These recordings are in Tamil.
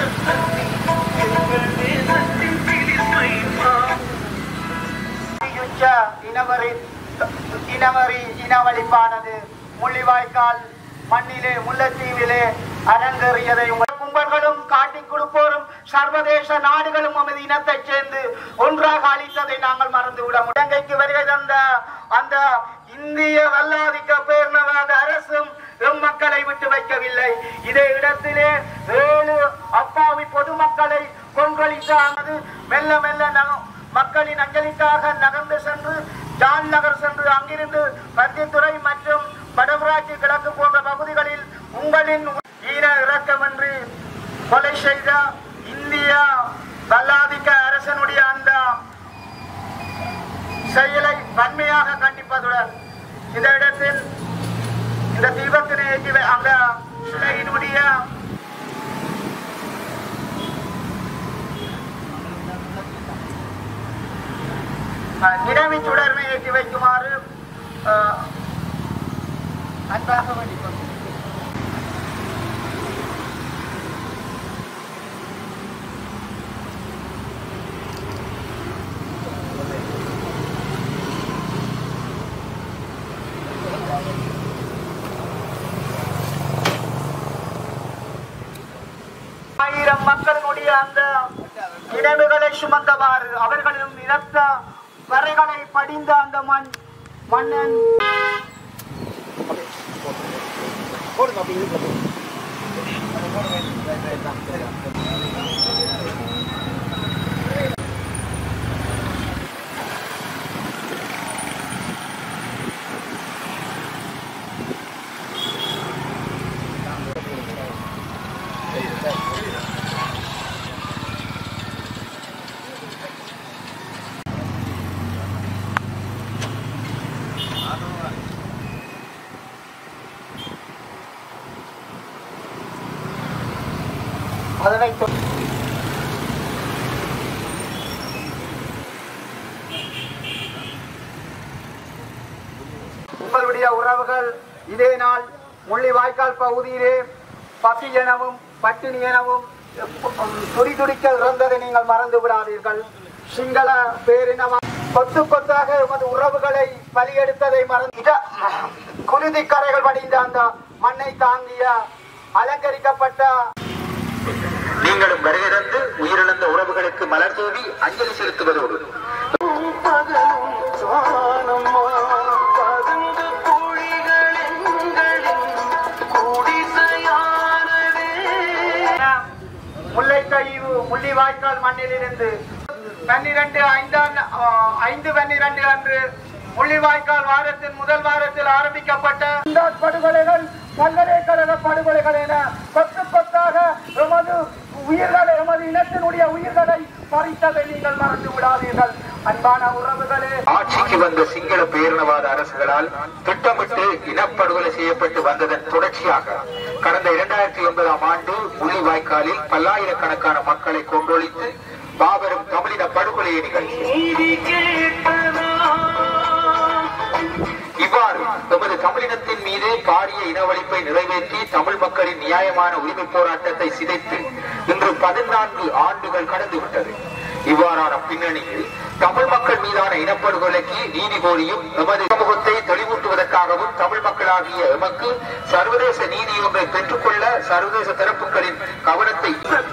அதியுச்ச இனவரி இனவரி இனவழிப்பானது முள்ளிவாய்க்கால் மண்ணிலே முல்லைத்தீவிலே அரங்கேறியதை உங்கள் கும்பல்களும் காட்டிக் கொடுப்போரும் சர்வதேச நாடுகளும் நமது இனத்தைச் சேர்ந்து ஒன்றாக அளித்ததை நாங்கள் மறந்துவிட முடியும். இலங்கைக்கு வருகை தந்த அந்த இந்திய வல்லாதிக்க பேர்ணவாத அரசும் எம் மக்களை விட்டு வைக்கவில்லை இதே இடத்திலே ஏழு அப்பாவி பொதுமக்களை கொன்றளித்தானது மெல்ல மெல்ல நக- மக்களின் அஞ்சலிக்காக நகர்ந்து சென்று ஜான் நகர் சென்று அங்கிருந்து பத்தித்துறை மற்றும் வடமராட்சி கிழக்கு போன்ற பகுதிகளில் உங்களின் ஈர இறக்கமின்றி கொலை செய்த இந்தியா வல்லாதிக்க அரசனுடைய அந்த செயலை வன்மையாக கண்டிப்பதுடன் இந்த இடத்தில் இந்த தீபத்தினை ஏற்றி வை- அந்த சிலையினுடைய அஹ், நினைவு சுடர்மை ஏற்றி வைக்குமாறு அஹ், அன்பாக வேண்டிக் கொள்கிறேன். ஆயிரம் மக்களினுடைய அந்த நினைவுகளை சுமந்தவாறு அவர்களின் இரத்த வரைகளை படிந்த அந்த மண் மன்னன் அதனை தொ- உங்களுடைய உறவுகள் இதே நாள் முள்ளிவாய்க்கால் பகுதியிலே பசி எனவும் பட்டினி எனவும் துடி துடிக்க இறந்ததை நீங்கள் மறந்து விடாதீர்கள் சிங்கள பேரினவ கொத்து கொத்தாக எமது உறவுகளை பலியெடுத்ததை மறந்து இத- குருதி கரைகள் படிந்த அந்த மண்ணை தாங்கிய அலங்கரிக்கப்பட்ட நீங்களும் வருகை தந்து உயிரிழந்த உறவுகளுக்கு மலர் தூவி அஞ்சலி செலுத்துவதோடு முல்லைக்கழிவு முள்ளிவாய்க்கால் மண்ணிலிருந்து பன்னிரண்டு ஐந்தாம் ஆஹ், ஐந்து பன்னிரண்டு அன்று முள்ளிவாய்க்கால் வாரத்தின் முதல் வாரத்தில் ஆரம்பிக்கப்பட்ட இந்த படுகொலைகள் பல்கலைக்கழக படுகொலைகள் என கொத்து கொத்தாக எமது உயிர்களை எமது இனத்தினுடைய உயிர்களை பறித்ததை நீங்கள் மறந்து விடாதீர்கள் அன்பான உறவுகளே ஆட்சிக்கு வந்த சிங்கள பேரினவாத அரசுகளால் திட்டமிட்டு இனப்படுகொலை செய்யப்பட்டு வந்ததன் தொடர்ச்சியாக கடந்த இரண்டாயிரத்தி ஒன்பதாம் ஆண்டு முள்ளிவாய்க்காலில் பல்லாயிரக்கணக்கான மக்களை கொன்றொழித்து மாபெரும் தமிழின படுகொலையை நிகழ்த்தி இவ்வாறு எமது தமிழினத்தின் மீது பாரிய இனவழிப்பை நிறைவேற்றி தமிழ் மக்களின் நியாயமான உரிமை போராட்டத்தை சிதைத்து இன்று பதினான்கு ஆண்டுகள் கடந்துவிட்டது இவ்வாறான பின்னணியில் தமிழ் மக்கள் மீதான இனப்படுகொலைக்கு நீதி கோரியும் எமது சமூகத்தை தெளிவூட்டுவதற்காகவும் தமிழ் மக்களாகிய எமக்கு சர்வதேச நீதி ஒன்றை பெற்றுக்கொள்ள சர்வதேச தரப்புகளின் கவனத்தை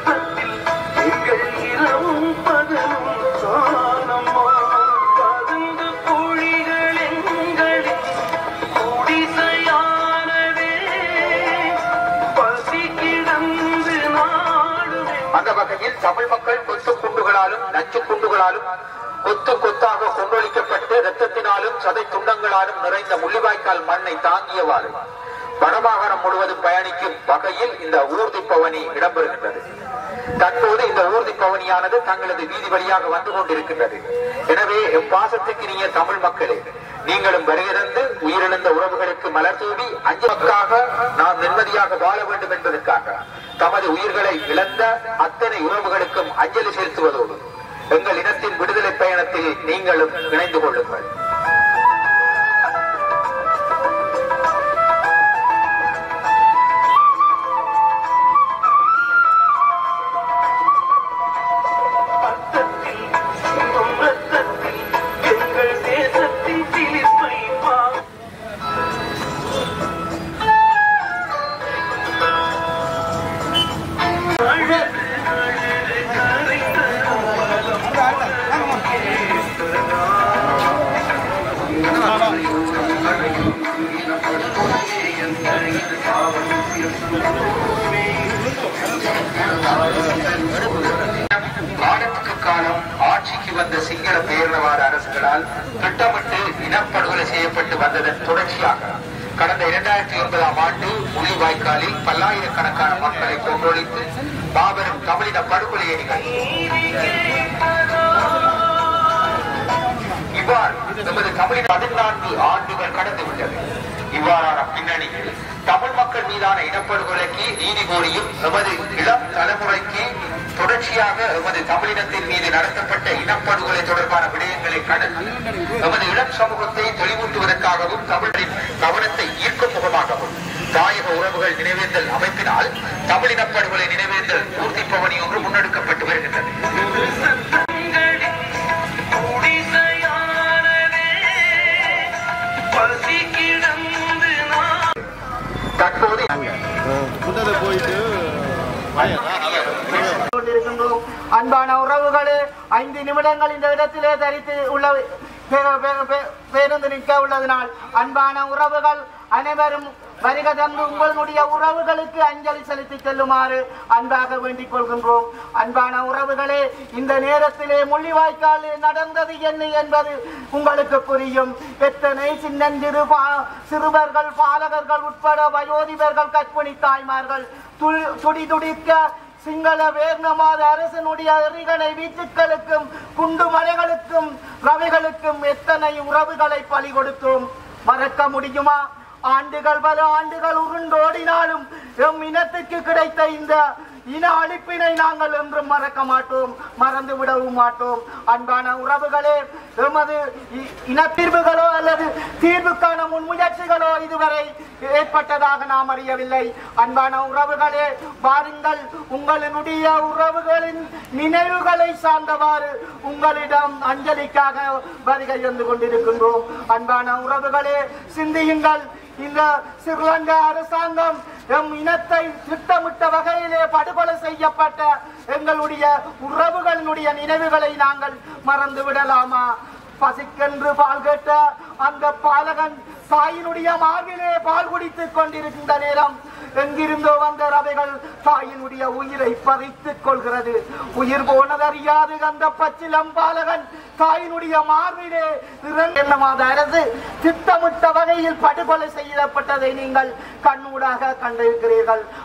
அந்த வகையில் தமிழ் மக்கள் கொத்து குண்டுகளாலும் நச்சு குண்டுகளாலும் கொத்து கொத்தாக கொன்றொழிக்கப்பட்டு இரத்தத்தினாலும் சதை துண்டங்களாலும் நிறைந்த முள்ளிவாய்க்கால் மண்ணை தாங்கியவாறு வடமாகாணம் முழுவதும் பயணிக்கும் வகையில் இந்த ஊர்தி பவனி இடம்பெறுகின்றது தற்போது இந்த ஊர்தி பவனியானது தங்களது வீதி வழியாக வந்து கொண்டிருக்கின்றது எனவே எம் பாசத்துக்கு நீங்க தமிழ் மக்களே நீங்களும் வருகிறது உயிரிழந்த உறவுகளுக்கு மலர் தூவி அஞ்சலுக்காக நாம் நிம்மதியாக வாழ வேண்டும் என்பதற்காக தமது உயிர்களை இழந்த அத்தனை உறவுகளுக்கும் அஞ்சலி செலுத்துவதோடு எங்கள் இனத்தின் விடுதலை பயணத்தில் நீங்களும் இணைந்து கொள்ளுங்கள் காலத்துக்கு காலம் ஆட்சிக்கு வந்த சிங்கள பேரினவாத அரசுகளால் திட்டமிட்டு இனப்படுகொலை செய்யப்பட்டு வந்ததன் தொடர்ச்சியாக கடந்த இரண்டாயிரத்தி ஒன்பதாம் ஆண்டு முள்ளிவாய்க்காலில் பல்லாயிரக்கணக்கான மக்களை கொன்றொழித்து மாபெரும் தமிழின படுகொலையை நிகழ்த்தி இவ்வாறு நமது தமிழின் பதினான்கு ஆண்டுகள் கடந்து விட்டது இவ்வாறான பின்னணியில் தமிழ் மக்கள் மீதான இனப்படுகொலைக்கு நீதி கோரியும் எமது இளம் தலைமுறைக்கு தொடர்ச்சியாக எமது தமிழினத்தின் மீது நடத்தப்பட்ட இனப்படுகொலை தொடர்பான விடயங்களை கடந்து எமது இளம் சமூகத்தை தெளிவூட்டுவதற்காகவும் தமிழரின் கவனத்தை ஈர்க்கும் முகமாகவும் தாயக உறவுகள் நினைவேந்தல் அமைப்பினால் தமிழ் இனப்படுகொலை நினைவேந்தல் பூர்த்தி பவனி ஒன்று முன்னெடுக்கப்பட்டு வருகின்றது குடிசையானதே பசி கிடந்து நான் தற்போது முன்னதை போயிட்டு கொண்டிருக்கின்றோம் அன்பான உறவுகளே ஐந்து நிமிடங்கள் இந்த இடத்திலே தரித்து உள்ள பே- பே- பே- பேருந்து நிற்க உள்ளதனால் அன்பான உறவுகள் அனைவரும் வருக தந்து உங்களுடைய உறவுகளுக்கு அஞ்சலி செலுத்தி செல்லுமாறு அன்பாக வேண்டிக் கொள்கின்றோம் அன்பான உறவுகளே இந்த நேரத்திலே முள்ளிவாய்க்கால் நடந்தது என்ன என்பது உங்களுக்கு புரியும் எத்தனை சின்னஞ்சிறு பா- சிறுவர்கள் பாலகர்கள் உட்பட வயோதிபர்கள் கற்பிணி தாய்மார்கள் துளி- துடி துடிக்க சிங்கள வேர்ணமாத அரசனுடைய எறிகணை வீச்சுக்களுக்கும் குண்டு மலைகளுக்கும் ரவிகளுக்கும் எத்தனை உறவுகளை பலி கொடுத்தோம் மறக்க முடியுமா ஆண்டுகள் பல ஆண்டுகள் உருண்டோடினாலும் எம் இனத்துக்கு கிடைத்த இந்த இன அழிப்பினை நாங்கள் என்றும் மறக்க மாட்டோம் மறந்து விடவும் மாட்டோம் அன்பான உறவுகளே எமது இ- இனத்தீர்வுகளோ அல்லது தீர்வுக்கான முன்முயற்சிகளோ இதுவரை ஏற்பட்டதாக நாம் அறியவில்லை அன்பான உறவுகளே வாருங்கள் உங்களினுடைய உறவுகளின் நினைவுகளை சார்ந்தவாறு உங்களிடம் அஞ்சலிக்காக வருகை வந்து கொண்டிருக்கின்றோம் அன்பான உறவுகளே சிந்தியுங்கள் இந்த ஸ்ரீலங்கா அரசாங்கம் எம் இனத்தை திட்டமிட்ட வகையிலே படுகொலை செய்யப்பட்ட எங்களுடைய உறவுகளினுடைய நினைவுகளை நாங்கள் மறந்து விடலாமா பசிக்கென்று பால் கேட்ட அந்த பாலகன் தாயினுடைய மார்பிலே பால் குடித்துக் கொண்டிருக்கின்ற நேரம் எங்கிருந்தோ வந்த ரவைகள் தாயினுடைய உயிரை பறித்துக் கொள்கிறது உயிர் போனதறியாது அந்த பச்சிலம் பாலகன் தாயினுடைய மார்பிலே இரண்டமாத அரசு திட்டமிட்ட வகையில் படுகொலை செய்யப்பட்டதை நீங்கள் கண்ணூடாக கண்டிருக்கிறீர்கள்